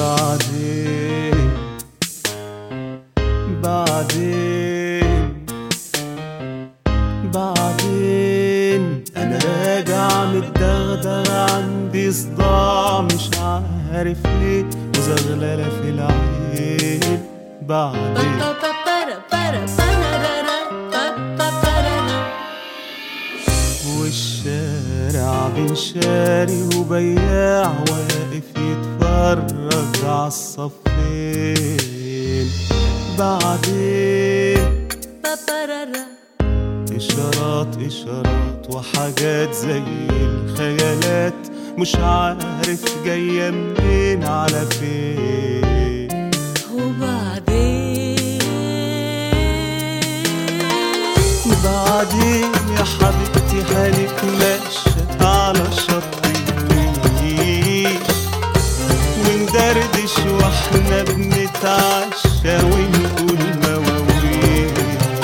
بعدين بعدين بعدين انا راجع متدغدغ عندي صداع مش عارف ليه وزغلله في العين بعدين والشارع بين شاري وبياع واقف يتفرج عالصفين بعدين إشارات إشارات وحاجات زي الخيالات مش عارف جاية منين على فين بعدين يا حبيبتي هنتمشى على الشط النيل وندردش واحنا بنتعشى ونقول مواويل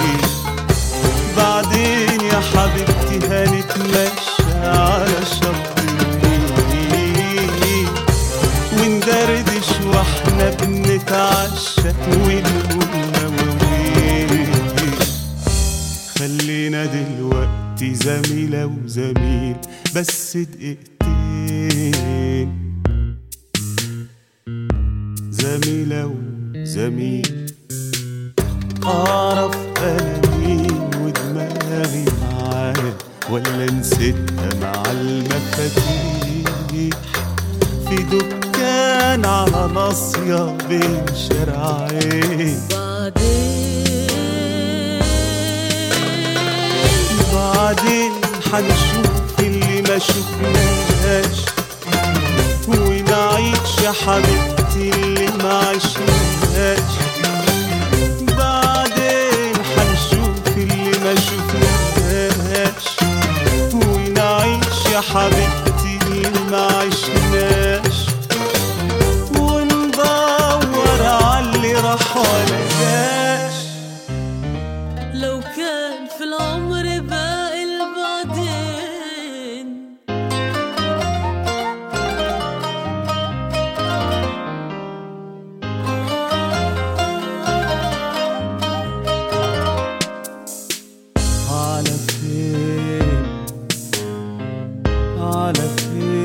بعدين يا حبيبتي هنتمشى على الشط النيل وندردش واحنا بنتعشى ونقول مواويل خلينا دلوقتي زميلة وزميل بس دقيقتين زميلة وزميل أعرف أنا مين ودماغي معاه ولا نسيتها مع المفاتيح في دكان على ناصية بين شارعين بعدين حنشوف اللي ما شفناش ونعيش يا حبيبتي اللي ما عشناش بعدين حنشوف اللي ما شفناش ونعيش يا حبيبتي اللي ما عشناش وندور على اللي راح ولا جاش لو كان في العمر باقي البعدين على فين على فين